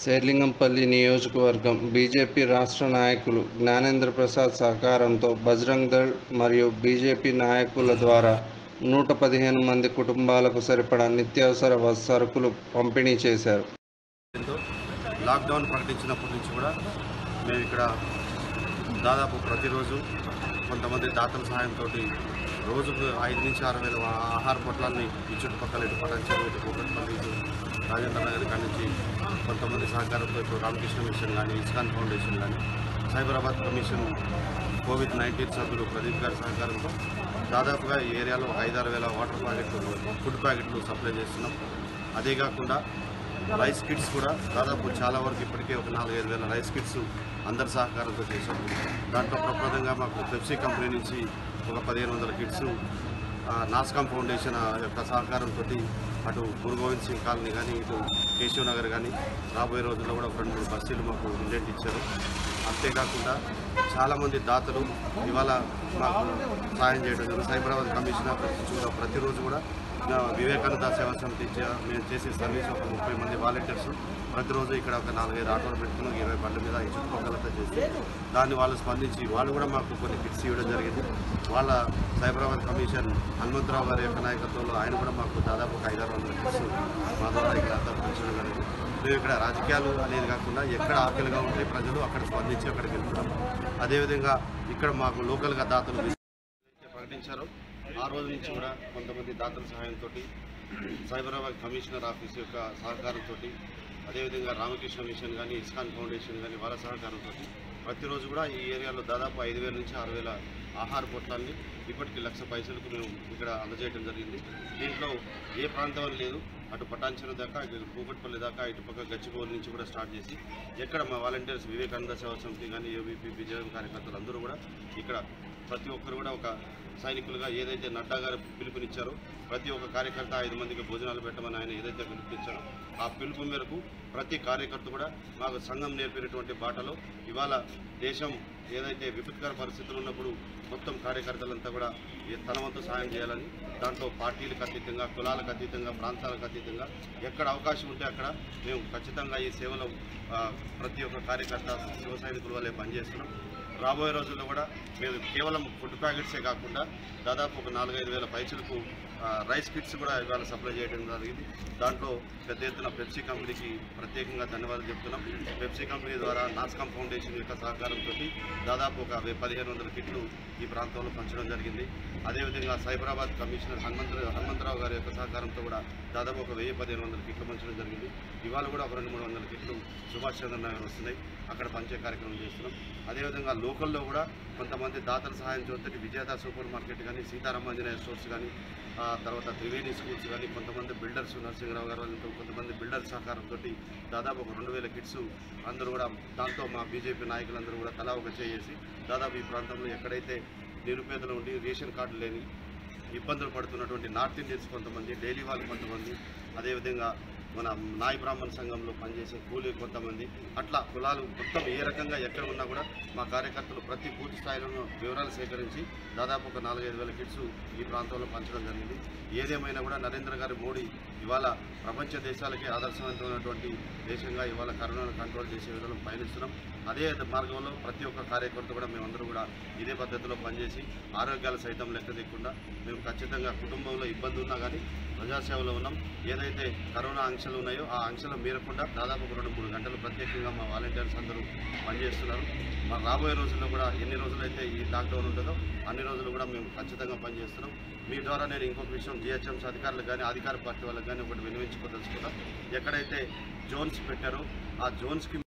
శేర్లింగంపల్లి నియోజకవర్గం బీజేపీ రాష్ట్ర నాయకులు జ్ఞానేంద్ర ప్రసాద్ సహకారంతో బజరంగ్ దళ్ మరియు బీజేపీ నాయకుల ద్వారా నూట పదిహేను మంది కుటుంబాలకు సరిపడా నిత్యావసర వ- సరుకులు పంపిణీ చేశారు ఎంతో లాక్డౌన్ ప్రకటించినప్పటి నుంచి కూడా మేము ఇక్కడ దాదాపు ప్రతిరోజు కొంతమంది దాతల సహాయంతో రోజుకు ఐదు నుంచి ఆరు వేల ఆ- ఆహార పొట్లాన్ని ఈ చుట్టుపక్కల ఇటు పటాన్చెరు ఇటు కూకట్పల్లి ఇటు రాజేంద్ర నగర్ కాడి నుంచి కొంతమంది సహకారంతో ఇప్పుడు రామకృష్ణ మిషన్ కానీ ఇస్కాన్ ఫౌండేషన్ కానీ సైబరాబాద్ కమిషన్ కోవిడ్ నైన్టీన్ సభ్యులు ప్రదీప్ గారి సహకారంతో దాదాపుగా ఈ ఏరియాలో ఒక ఐదారు వేల వాటర్ ప్యాకెట్లు ఫుడ్ ప్యాకెట్లు సప్లై చేస్తున్నాం అదే కాకుండా రైస్ కిట్స్ కూడా దాదాపు చాలా వరకు ఇప్పటికే ఒక నాలుగైదు వేల రైస్ కిట్స్ అందరి సహకారంతో చేశాం దాంట్లో ప్రప్రదంగా మాకు పెప్సీ కంపెనీ నుంచి ఒక పదిహేను వందల కిట్స్ ఆ, నాస్కామ్ ఫౌండేషన్ ఆ యొక్క సహకారంతో అటు గురు గోవింద్ సింగ్ కాలనీ కానీ ఇటు కేశవ్ నగర్ కానీ రాబోయే రోజుల్లో కూడా ఒక రెండు మూడు బస్సులు మాకు ఇండెంట్ ఇచ్చారు అంతేకాకుండా చాలామంది దాతలు ఇవాళ మాకు సహాయం చేయడం జరిగింది సైబరాబాద్ కమిషనర్ కూడా ప్రతిరోజు కూడా ఆ, వివేకానంద సేవా సమితి చే- మేము చేసే సర్వీస్ ఒక ముప్పై మంది వాలంటీర్స్ ప్రతిరోజు ఇక్కడ ఒక నాలుగైదు ఆటోలు పెట్టుకుని ఒక ఇరవై బండ్ల మీద ఈ చుట్టుపక్కలతో చేసి దాన్ని వాళ్ళు స్పందించి వాళ్ళు కూడా మాకు కొన్ని కిట్స్ ఇవ్వడం జరిగింది వాళ్ళ సైబరాబాద్ కమిషన్ హనుమంతరావు గారి యొక్క నాయకత్వంలో ఆయన కూడా మాకు దాదాపు ఒక ఐదారు వందల కిట్స్ మా ద్వారా ఇక్కడ అంతా పంచడం జరిగింది మేము ఇక్కడ రాజకీయాలు అనేది కాకుండా ఎక్కడ ఆకలిగా ఉంటే ప్రజలు అక్కడ స్పందించి అక్కడికి వెళ్తున్నాం అదేవిధంగా ఇక్కడ మాకు లోకల్గా దాతలు ఏదైతే ప్రకటించారో ఆ రోజు నుంచి కూడా కొంతమంది దాతల సహాయంతో సైబరాబాద్ కమిషనర్ ఆఫీస్ యొక్క సహకారంతో అదేవిధంగా రామకృష్ణ మిషన్ కానీ ఇస్కాన్ ఫౌండేషన్ కానీ వాళ్ళ సహకారంతో ప్రతిరోజు కూడా ఈ ఏరియాలో దాదాపు ఐదు వేల నుంచి ఆరు వేల ఆహార పొట్లాన్ని ఇప్పటికి లక్ష పైసలకు మేము ఇక్కడ అందజేయడం జరిగింది దీంట్లో ఏ ప్రాంతం అని లేదు అటు పటాన్చెరు దాకా ఇటు కూకట్పల్లి దాకా ఇటు పక్క గచ్చిబౌలి నుంచి కూడా స్టార్ట్ చేసి ఎక్కడ మా వాలంటీర్స్ వివేకానంద సేవా సమితి కానీ ఏబీపీ బీజేపీ కార్యకర్తలు అందరూ కూడా ఇక్కడ ప్రతి ఒక్కరు కూడా ఒక సైనికులుగా ఏదైతే నడ్డా గారు పిలుపునిచ్చారో ప్రతి ఒక్క కార్యకర్త ఐదు మందికి భోజనాలు పెట్టమని ఆయన ఏదైతే పిలుపునిచ్చారో ఆ పిలుపు మేరకు ప్రతి కార్యకర్త కూడా మాకు సంఘం నేర్పినటువంటి బాటలో ఇవాళ దేశం ఏదైతే విపత్కర పరిస్థితులు ఉన్నప్పుడు మొత్తం కార్యకర్తలంతా కూడా ఏ- తన వంతు సహాయం చేయాలని దాంట్లో పార్టీలకు అతీతంగా కులాలకు అతీతంగా ప్రాంతాలకు అతీతంగా ఎక్కడ అవకాశం ఉంటే అక్కడ మేము ఖచ్చితంగా ఈ సేవలో ఆ, ప్రతి ఒక్క కార్యకర్త శివ సైనికుల వల్లే పనిచేస్తున్నాం రాబోయే రోజుల్లో కూడా మేము కేవలం ఫుడ్ ప్యాకెట్సే కాకుండా దాదాపు ఒక నాలుగైదు వేల పైసలకు ఆ, రైస్ కిట్స్ కూడా ఇవాళ సప్లై చేయడం జరిగింది దాంట్లో పెద్ద ఎత్తున పెప్సీ కంపెనీకి ప్రత్యేకంగా ధన్యవాదాలు చెప్తున్నాం పెప్సీ కంపెనీ ద్వారా నాస్కామ్ ఫౌండేషన్ యొక్క సహకారంతో దాదాపు ఒక వె- పదిహేను వందల కిట్లు ఈ ప్రాంతంలో పంచడం జరిగింది అదేవిధంగా సైబరాబాద్ కమిషనర్ హనుమంత హనుమంతరావు గారి యొక్క సహకారంతో కూడా దాదాపు ఒక వెయ్యి పదిహేను వందల కిట్లు పంచడం జరిగింది ఇవాళ కూడా ఒక రెండు మూడు వందల కిట్లు సుభాష్ చంద్ర నగర్ వస్తున్నాయి అక్కడ పంచే కార్యక్రమం చేస్తున్నాం అదేవిధంగా లోకల్లో కూడా కొంతమంది దాతల సహాయం చూస్తే విజేత సూపర్ మార్కెట్ కానీ సీతారామాంజనేయ స్టోర్స్ కానీ ఆ తర్వాత త్రివేణి స్కూల్స్ కానీ కొంతమంది బిల్డర్స్ నరసింహరావు గారు వాళ్ళతో కొంతమంది బిల్డర్ సహకారంతో దాదాపు ఒక రెండు వేల కిట్స్ అందరూ కూడా దాంతో మా బీజేపీ నాయకులందరూ కూడా తలా ఒక చేసి దాదాపు ఈ ప్రాంతంలో ఎక్కడైతే నిరుపేదలు ఉండి రేషన్ కార్డు లేని ఇబ్బందులు పడుతున్నటువంటి నార్త్ ఇండియన్స్ కొంతమంది డైలీ వాళ్ళు కొంతమంది అదేవిధంగా మన నాయ బ్రాహ్మణ సంఘంలో పనిచేసే కూలీ కొంతమంది అట్లా కులాలు మొత్తం ఏ రకంగా ఎక్కడ ఉన్నా కూడా మా కార్యకర్తలు ప్రతి పూర్తి స్థాయిలో వివరాలు సేకరించి దాదాపు ఒక నాలుగైదు వేల కిట్స్ ఈ ప్రాంతంలో పంచడం జరిగింది ఏదేమైనా కూడా నరేంద్ర గారి మోడీ ఇవాళ ప్రపంచ దేశాలకే ఆదర్శవంతమైనటువంటి దేశంగా ఇవాళ కరోనాను కంట్రోల్ చేసే విధంగా పయనిస్తున్నాం అదే మార్గంలో ప్రతి ఒక్క కార్యకర్త కూడా మేమందరూ కూడా ఇదే పద్ధతిలో పనిచేసి ఆరోగ్యాలు సైతం లెక్క తీయకుండా మేము ఖచ్చితంగా కుటుంబంలో ఇబ్బంది ఉన్నా కానీ ప్రజాసేవలో ఉన్నాం ఏదైతే కరోనా ఆంక్షలు ఉన్నాయో ఆ ఆంక్షలు మీరకుండా దాదాపు ఒక రెండు మూడు గంటలు ప్రత్యేకంగా మా వాలంటీర్స్ అందరూ పనిచేస్తున్నారు మా రాబోయే రోజుల్లో కూడా ఎన్ని రోజులైతే ఈ లాక్డౌన్ ఉంటుందో అన్ని రోజులు కూడా మేము ఖచ్చితంగా పనిచేస్తున్నాం మీ ద్వారా నేను ఇంకొక విషయం జిహెచ్ఎంసీ అధికారులకు కానీ అధికార పార్టీ వాళ్ళకి కానీ ఒకటి వినియోగించుకోదలుచుకున్నాం ఎక్కడైతే జోన్స్ పెట్టారో ఆ జోన్స్కి